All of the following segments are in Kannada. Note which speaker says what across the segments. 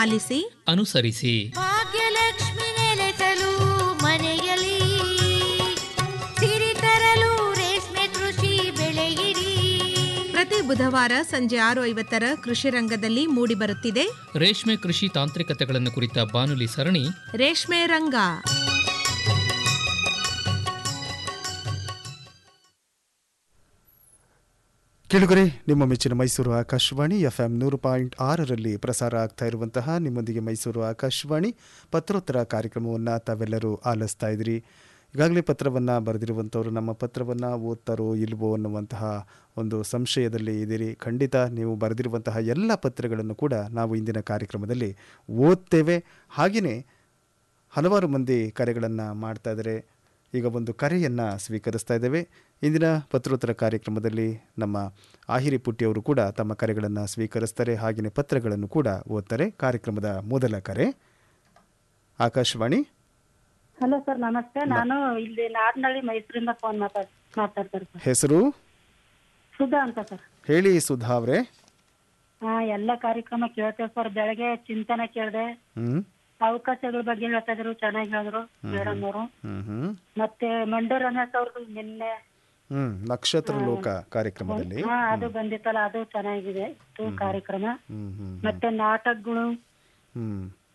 Speaker 1: ಆಲಿಸಿ
Speaker 2: ಅನುಸರಿಸಿ
Speaker 3: ಭಾಗ್ಯಲಕ್ಷ್ಮಿ ನೆಲೆಸಲು ಮನೆಯಲ್ಲಿ ಸಿರಿ ತರಲು ರೇಷ್ಮೆ ಕೃಷಿ ಬೆಳೆಯಿರಿ
Speaker 1: ಪ್ರತಿ ಬುಧವಾರ ಸಂಜೆ ಆರು ಐವತ್ತರ ಕೃಷಿ ರಂಗದಲ್ಲಿ ಮೂಡಿಬರುತ್ತಿದೆ
Speaker 2: ರೇಷ್ಮೆ ಕೃಷಿ ತಾಂತ್ರಿಕತೆಗಳನ್ನು ಕುರಿತ ಬಾನುಲಿ ಸರಣಿ
Speaker 1: ರೇಷ್ಮೆ ರಂಗ
Speaker 4: ಕೇಳುಗರೆ ನಿಮ್ಮ ಮೆಚ್ಚಿನ ಮೈಸೂರು ಆಕಾಶವಾಣಿ ಎಫ್ ಎಂ ನೂರು ಪಾಯಿಂಟ್ ಆರರಲ್ಲಿ ಪ್ರಸಾರ ಆಗ್ತಾ ಇರುವಂತಹ ನಿಮ್ಮೊಂದಿಗೆ ಮೈಸೂರು ಆಕಾಶವಾಣಿ ಪತ್ರೋತ್ತರ ಕಾರ್ಯಕ್ರಮವನ್ನು ತಾವೆಲ್ಲರೂ ಆಲಿಸ್ತಾ ಇದ್ದೀರಿ ಈಗಾಗಲೇ ಪತ್ರವನ್ನು ಬರೆದಿರುವಂಥವರು ನಮ್ಮ ಪತ್ರವನ್ನು ಓದ್ತಾರೋ ಇಲ್ವೋ ಅನ್ನುವಂತಹ ಒಂದು ಸಂಶಯದಲ್ಲಿ ಇದ್ದೀರಿ ಖಂಡಿತ ನೀವು ಬರೆದಿರುವಂತಹ ಎಲ್ಲ ಪತ್ರಗಳನ್ನು ಕೂಡ ನಾವು ಇಂದಿನ ಕಾರ್ಯಕ್ರಮದಲ್ಲಿ ಓದ್ತೇವೆ ಹಾಗೆಯೇ ಹಲವಾರು ಮಂದಿ ಕರೆಗಳನ್ನು ಮಾಡ್ತಾ ಇದ್ದಾರೆ ಈಗ ಒಂದು ಕರೆಯನ್ನು ಸ್ವೀಕರಿಸ್ತಾ ಇದ್ದೇವೆ ಇಂದಿನ ಪತ್ರೋತ್ತರ ಕಾರ್ಯಕ್ರಮದಲ್ಲಿ ನಮ್ಮ ಆಹಿರಿ ಪುಟ್ಟಿಯವರು ಕೂಡ ತಮ್ಮ ಕರೆಗಳನ್ನು ಸ್ವೀಕರಿಸ್ತಾರೆ ಹಾಗೆಯೇ ಪತ್ರಗಳನ್ನು ಕೂಡ ಓದ್ತಾರೆ ಕಾರ್ಯಕ್ರಮದ ಮೊದಲ ಕರೆ ಆಕಾಶವಾಣಿ
Speaker 5: ಹಲೋ ಸರ್ ನಮಸ್ತೆ ನಾನು ಇಲ್ಲಿ ನಾರ್ನಳ್ಳಿ ಮೈಸೂರಿಂದ ಫೋನ್ ಮಾತಾಡ್ ಮಾತಾಡ್ತಾರೆ ಸರ್
Speaker 4: ಹೆಸರು
Speaker 5: ಸುಧಾ ಅಂತ ಸರ್
Speaker 4: ಹೇಳಿ ಸುಧಾ ಅವರೇ
Speaker 5: ಹಾ ಎಲ್ಲ ಕಾರ್ಯಕ್ರಮ ಕೇಳ್ತೇವೆ ಸರ್ ಬೆಳಗ್ಗೆ ಚಿಂತನೆ ಕೇಳಿದೆ
Speaker 4: ಹ್ಞೂ
Speaker 5: ಅವಕಾಶಗಳ ಬಗ್ಗೆ ಹೇಳ್ತಾ ಇದ್ರು ಚೆನ್ನಾಗಿ ಹೇಳಿದ್ರು ಮೇಡಮ್ ಅವರು
Speaker 4: ಹ್ಞೂ ಹ್ಞೂ
Speaker 5: ಮತ್ತೆ ಮಂಡ್ಯ ರಮೇಶ್ ಅವ್ರದ್ದು ನಿನ್ನೆ
Speaker 4: ಹ್ಞೂ ನಕ್ಷತ್ರ ಲೋಕ ಕಾರ್ಯಕ್ರಮದಲ್ಲಿ
Speaker 5: ಹಾ ಅದು ಬಂದಿತ್ತಲ್ಲ ಅದು ಚೆನ್ನಾಗಿದೆ ಇತ್ತು ಕಾರ್ಯಕ್ರಮ
Speaker 4: ಹ್ಞೂ ಹ್ಞೂ
Speaker 5: ಮತ್ತೆ ನಾಟಕಗಳು
Speaker 4: ಹ್ಞೂ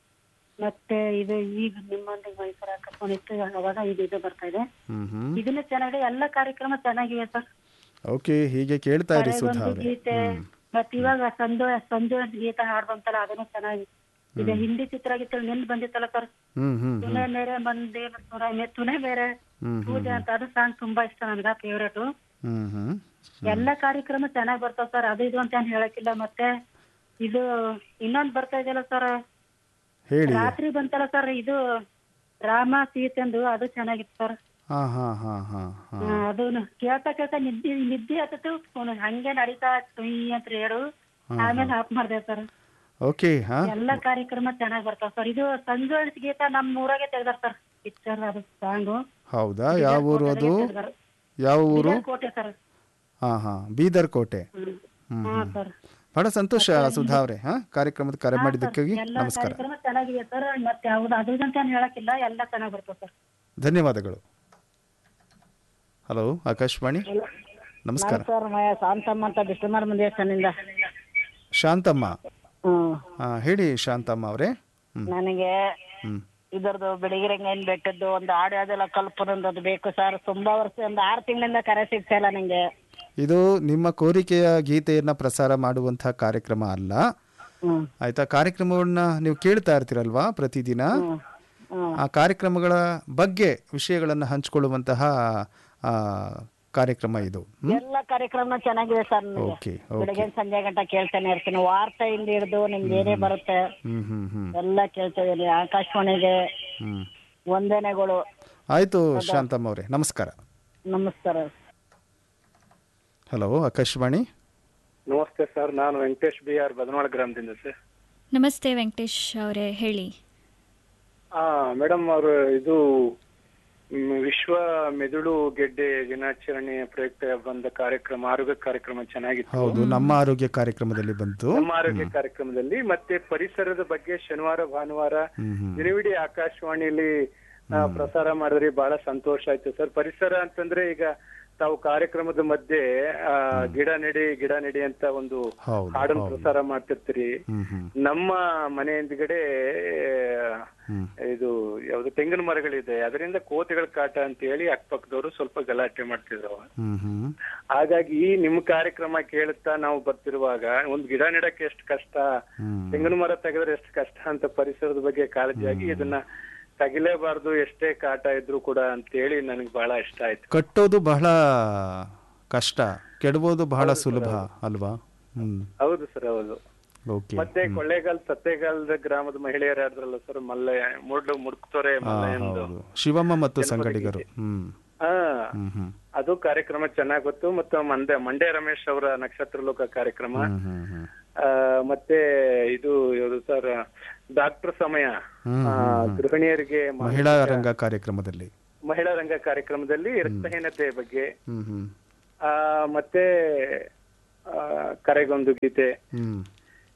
Speaker 5: ಮತ್ತೆ ಇದು ಈಗ ನಿಮ್ಮೊಂದಿಗೆ ಮೈಸೂರು ಹಾಕೊಂಡಿತ್ತು ಅವಾಗ ಇದು ಇದು ಬರ್ತಾ ಇದೆ
Speaker 4: ಹ್ಞೂ ಹ್ಞೂ
Speaker 5: ಇದನ್ನ ಚೆನ್ನಾಗಿದೆ ಎಲ್ಲ ಕಾರ್ಯಕ್ರಮ ಚೆನ್ನಾಗಿವೆ ಸರ್
Speaker 4: ಓಕೆ ಹೀಗೆ ಕೇಳ್ತಾ ಇರಿ ಸುಧಾ
Speaker 5: ಒಂದು
Speaker 4: ಅವರೇ
Speaker 5: ಗೀತೆ ಮತ್ ಇವಾಗ ಸಂಜು ಸಂಜು ಗೀತೆ ಹಾಡ್ಬಂತಲ್ಲ ಅದನ್ನು ಚೆನ್ನಾಗಿ ಇದು ಹಿಂದಿ ಚಿತ್ರಗೀತೆ ನಿನ್ ಬಂದಿತ್ತಲ್ಲ ಸರ್
Speaker 4: ಹ್ಞೂ ಹ್ಞೂ
Speaker 5: ತುನೆ ಮೇರೆ ಮಂದಿ ತುನೆ ಬೇರೆ
Speaker 4: ಹ್ಮ್,
Speaker 5: ಪೂಜೆ ಅಂತ ಅದು ಸಾಂಗ್ ತುಂಬಾ ಇಷ್ಟ ನನ್ಗ ಫೇವ್ರೇಟ್
Speaker 4: ಹ್ಞೂ ಹ್ಞೂ
Speaker 5: ಎಲ್ಲ ಕಾರ್ಯಕ್ರಮ ಚೆನ್ನಾಗಿ ಬರ್ತಾವ ಸರ್ ಅದು ಇದು ಅಂತ ಏನ್ ಹೇಳಕ್ಕಿಲ್ಲ ಮತ್ತೆ ಇದು ಇನ್ನೊಂದ್ ಬರ್ತಾ ಇದೆಯಲ್ಲ ಸರ್
Speaker 4: ಹೇಳಿ
Speaker 5: ರಾತ್ರಿ ಬಂತಲ್ಲ ಸರ್ ಇದು ರಾಮ ಸೀತೆಂದು ಅದು ಚೆನ್ನಾಗಿತ್ತು ಸರ್
Speaker 4: ಹಾಂ ಹಾಂ ಹಾಂ ಹಾಂ ಹಾಂ
Speaker 5: ಅದು ಕೇಳ್ತಾ ಕೇಳ್ತಾ ನಿದ್ದೆ ನಿದ್ದೆ ಹತ್ತಿತ್ತು ಹಂಗೆ ನಡೀತಾ ಸುಯ್ ಅಂತ ಹೇಳು ಆಮೇಲೆ ಆಫ್ ಮಾಡ್ದೆ ಸರ್
Speaker 4: ಓಕೆ ಹಾಂ
Speaker 5: ಎಲ್ಲ ಕಾರ್ಯಕ್ರಮ ಚೆನ್ನಾಗಿ ಬರ್ತಾವ ಸರ್ ಇದು ಸಂಜು ಅಳಿಸ್ ಗೀತ ನಮ್ ಊರಾಗೆ ತೆಗ್ದಾರ ಸರ್ ಪಿಕ್ಚರ್ ಅದು ಸಾಂಗು
Speaker 4: ಹೌದಾ ಯಾವ ಊರು ಅದು ಯಾವ ಊರು
Speaker 5: ಕೋಟೆ ಸರ್
Speaker 4: ಹಾಂ ಹಾಂ ಬೀದರ್ ಕೋಟೆ
Speaker 5: ಹ್ಮ್ ಹಾ ಸರ್
Speaker 4: ಬಹಳ ಸಂತೋಷ ಸುಧಾ ಅವರೇ ಹಾಂ ಕಾರ್ಯಕ್ರಮದ ಕರೆ ಮಾಡಿದ್ದಕ್ಕಾಗಿ
Speaker 5: ಎಲ್ಲ
Speaker 4: ನಮಸ್ಕಾರ
Speaker 5: ಕಾರ್ಯಕ್ರಮ ಚೆನ್ನಾಗಿದೆ ಸರ್ ಮತ್ತೆ ಯಾವ್ದು ಅದು ಇದು ಅಂತ ಏನ್ ಹೇಳಕ್ಕಿಲ್ಲ ಎಲ್ಲ ಚೆನ್ನಾಗಿ ಬರ್ತಾವ ಸರ್
Speaker 4: ಧನ್ಯವಾದಗಳು ಹಲೋ ಆಕಾಶವಾಣಿ ನಮಸ್ಕಾರ
Speaker 5: ಸರ್ ಶಾಂತಮ್ಮ ಅಂತ ಬಿಷ್ಣುಮಾರ್ ದೇವಸ್ಥಾನದಿಂದ
Speaker 4: ಶಾಂತಮ್ಮ
Speaker 5: ಹ್ಮ್
Speaker 4: ಹಾಂ ಹೇಳಿ ಶಾಂತಮ್ಮ ಅವರೇ ಹ್ಞೂ
Speaker 5: ನನಗೆ
Speaker 4: ಹ್ಞೂ
Speaker 5: ಇದರದ್ದು ಬೆಳಗಿರಂಗೇನ್ ಬೆಟ್ಟದ್ದು ಒಂದು ಹಾಡು ಅದೆಲ್ಲ ಕಲ್ಪನೊಂದು ಅದು ಬೇಕು ಸರ್ ತುಂಬಾ ವರ್ಷ ಒಂದು ಆರು ತಿಂಗಳಿಂದ ಕರೆ ಸಿಗ್ತಾ ಇಲ್ಲ ನಂಗೆ
Speaker 4: ಇದು ನಿಮ್ಮ ಕೋರಿಕೆಯ ಗೀತೆಯನ್ನು ಪ್ರಸಾರ ಮಾಡುವಂಥ ಕಾರ್ಯಕ್ರಮ ಅಲ್ಲ
Speaker 5: ಹ್ಮ್
Speaker 4: ಆಯ್ತಾ ಕಾರ್ಯಕ್ರಮವನ್ನ ನೀವು ಕೇಳ್ತಾ ಇರ್ತೀರಲ್ವಾ ಪ್ರತಿದಿನ
Speaker 5: ಹ್ಮ್.
Speaker 4: ಆ ಕಾರ್ಯಕ್ರಮಗಳ ಬಗ್ಗೆ ವಿಷಯಗಳನ್ನು ಹಂಚಿಕೊಳ್ಳುವಂತಹ ಆ, ಕಾರ್ಯಕ್ರಮ ಇದು ಹ್ಮ್?
Speaker 5: ಎಲ್ಲ ಕಾರ್ಯಕ್ರಮ ಚೆನ್ನಾಗಿದೆ ಸರ್ ನನಗೆ
Speaker 4: ಓಕೆ
Speaker 5: ಬೆಳಗ್ಗೆ ಸಂಜೆ ಗಂಟ ಕೇಳ್ತಾನೆ ಇರ್ತೀನಿ ವಾರ್ತೆಯಿಂದ ಹಿಡಿದು ನಿಮ್ಗೆ ಏನೇ ಬರುತ್ತೆ
Speaker 4: ಹ್ಮ್ ಹ್ಮ್ ಹ್ಮ್
Speaker 5: ಎಲ್ಲ ಕೇಳ್ತಾ ಇದೀನಿ ಆಕಾಶವಾಣಿಗೆ
Speaker 4: ಹ್ಮ್
Speaker 5: ವಂದನೆಗಳು
Speaker 4: ಆಯ್ತು ಶಾಂತಮ್ಮ ಅವರೇ ನಮಸ್ಕಾರ
Speaker 5: ನಮಸ್ಕಾರ
Speaker 4: ಹಲೋ ಆಕಾಶವಾಣಿ
Speaker 6: ನಮಸ್ತೆ ಸರ್ ನಾನು ವೆಂಕಟೇಶ್ ಬಿ ಆರ್ ಬದನಾಳ ಗ್ರಾಮದಿಂದ ಸರ್
Speaker 7: ನಮಸ್ತೆ ವೆಂಕಟೇಶ್ ಅವರೇ ಹೇಳಿ
Speaker 6: ಆ ಮೇಡಮ್ ಅವರು ಇದು ಮ್, ವಿಶ್ವ ಮೆದುಳು ಗೆಡ್ಡೆ ದಿನಾಚರಣೆಯ ಪ್ರಯುಕ್ತ ಬಂದ ಕಾರ್ಯಕ್ರಮ ಆರೋಗ್ಯ ಕಾರ್ಯಕ್ರಮ ಚೆನ್ನಾಗಿತ್ತು
Speaker 4: ಹೌದು ನಮ್ಮ ಆರೋಗ್ಯ ಕಾರ್ಯಕ್ರಮದಲ್ಲಿ ಬಂತು
Speaker 6: ನಮ್ಮ ಆರೋಗ್ಯ ಕಾರ್ಯಕ್ರಮದಲ್ಲಿ ಮತ್ತೆ ಪರಿಸರದ ಬಗ್ಗೆ ಶನಿವಾರ ಭಾನುವಾರ
Speaker 4: ಹ್ಮ್ ಹ್ಮ್
Speaker 6: ದಿನವಿಡೀ ಆಕಾಶವಾಣಿಯಲ್ಲಿ ಆ, ಪ್ರಸಾರ ಮಾಡಿದ್ರಿ ಬಹಳ ಸಂತೋಷ ಆಯ್ತು ಸರ್ ಪರಿಸರ ಅಂತಂದ್ರೆ ಈಗ ತಾವು ಕಾರ್ಯಕ್ರಮದ ಮಧ್ಯೆ ಆ, ಗಿಡ ನೆಡಿ ಗಿಡ ನೆಡಿ ಅಂತ ಒಂದು
Speaker 4: ಹೌದು
Speaker 6: ಹಾಡನ್ನು
Speaker 4: ಹೌದು
Speaker 6: ಪ್ರಸಾರ ಮಾಡ್ತಿರ್ತೀರಿ
Speaker 4: ಹ್ಮ್ ಹ್ಮ್
Speaker 6: ನಮ್ಮ ಮನೆ ಹಿಂದ್ಗಡೆ
Speaker 4: ಹ್ಮ್.
Speaker 6: ಇದು ಯಾವ್ದು ತೆಂಗಿನ ಮರಗಳಿದೆ ಅದರಿಂದ ಕೋತಿಗಳ ಕಾಟ ಅಂತ ಹೇಳಿ ಅಕ್ಕಪಕ್ಕದವರು ಸ್ವಲ್ಪ ಗಲಾಟೆ ಮಾಡ್ತಿದ್ರು
Speaker 4: ಹ್ಮ್ ಹ್ಮ್
Speaker 6: ಹಾಗಾಗಿ ಈ ನಿಮ್ ಕಾರ್ಯಕ್ರಮ ಕೇಳುತ್ತಾ ನಾವು ಬರ್ತಿರುವಾಗ ಒಂದ್ ಗಿಡ ನೆಡಕ್ಕೆ ಎಷ್ಟು ಕಷ್ಟ
Speaker 4: ಹ್ಮ್
Speaker 6: ತೆಂಗಿನ ಮರ ತೆಗೆದ್ರೆ ಎಷ್ಟು ಕಷ್ಟ ಅಂತ ಪರಿಸರದ ಬಗ್ಗೆ ಕಾಳಜಿಯಾಗಿ ಇದನ್ನ ತಗಿಲೇಬಾರ್ದು ಎಷ್ಟೇ ಕಾಟ ಇದ್ರು ಕೂಡ ಅಂತ ಹೇಳಿ ನನಗೆ ಬಹಳ ಇಷ್ಟ ಆಯ್ತು
Speaker 4: ಕಟ್ಟೋದು ಬಹಳ ಕಷ್ಟ ಕೆಡಬೋದು ಬಹಳ ಸುಲಭ ಅಲ್ವಾ ಹ್ಮ್
Speaker 6: ಹೌದು ಸರ್ ಹೌದು
Speaker 4: ಓಕೆ
Speaker 6: ಮತ್ತೆ ಕೊಳ್ಳೇಗಾಲ್ ಸತ್ತೇಗಾಲದ ಗ್ರಾಮದ ಮಹಿಳೆಯರು ಆದ್ರಲ್ಲ ಸರ್ ಮಲ್ಲ ಮುಡ್ಲು ಮುಡ್ಕ್ತೋರೆ
Speaker 4: ಹಾ
Speaker 6: ಮಲ್ಲ
Speaker 4: ಹೌದು ಶಿವಮ್ಮ ಮತ್ತು ಸಂಗಡಿಗರು ಹ್ಮ್
Speaker 6: ಹಾ
Speaker 4: ಹ್ಮ್ ಹ್ಮ್
Speaker 6: ಅದು ಕಾರ್ಯಕ್ರಮ ಚೆನ್ನಾಗ್ ಗೊತ್ತು ಮತ್ತು ಮಂಡ್ಯ ಮಂಡ್ಯ ರಮೇಶ್ ಅವರ ನಕ್ಷತ್ರ ಲೋಕ ಕಾರ್ಯಕ್ರಮ
Speaker 4: ಹ್ಮ್ ಹ್ಮ್ ಹ್ಮ್
Speaker 6: ಆ, ಮತ್ತೆ ಇದು ಯಾವುದು ಸರ್ ಡಾಕ್ಟರ್ ಸಮಯ
Speaker 4: ಹ್ಮ್,
Speaker 6: ಆ, ಗೃಹಿಣಿಯರಿಗೆ ಮ-
Speaker 4: ಮಹಿಳಾ ರಂಗ ಕಾರ್ಯಕ್ರಮದಲ್ಲಿ
Speaker 6: ಮಹಿಳಾ ರಂಗ ಕಾರ್ಯಕ್ರಮದಲ್ಲಿ ರಕ್ತಹೀನತೆ ಬಗ್ಗೆ
Speaker 4: ಹ್ಮ್ ಹ್ಮ್
Speaker 6: ಆ, ಮತ್ತೆ ಆ, ಕರೆಗೊಂದು ಗೀತೆ
Speaker 4: ಹ್ಮ್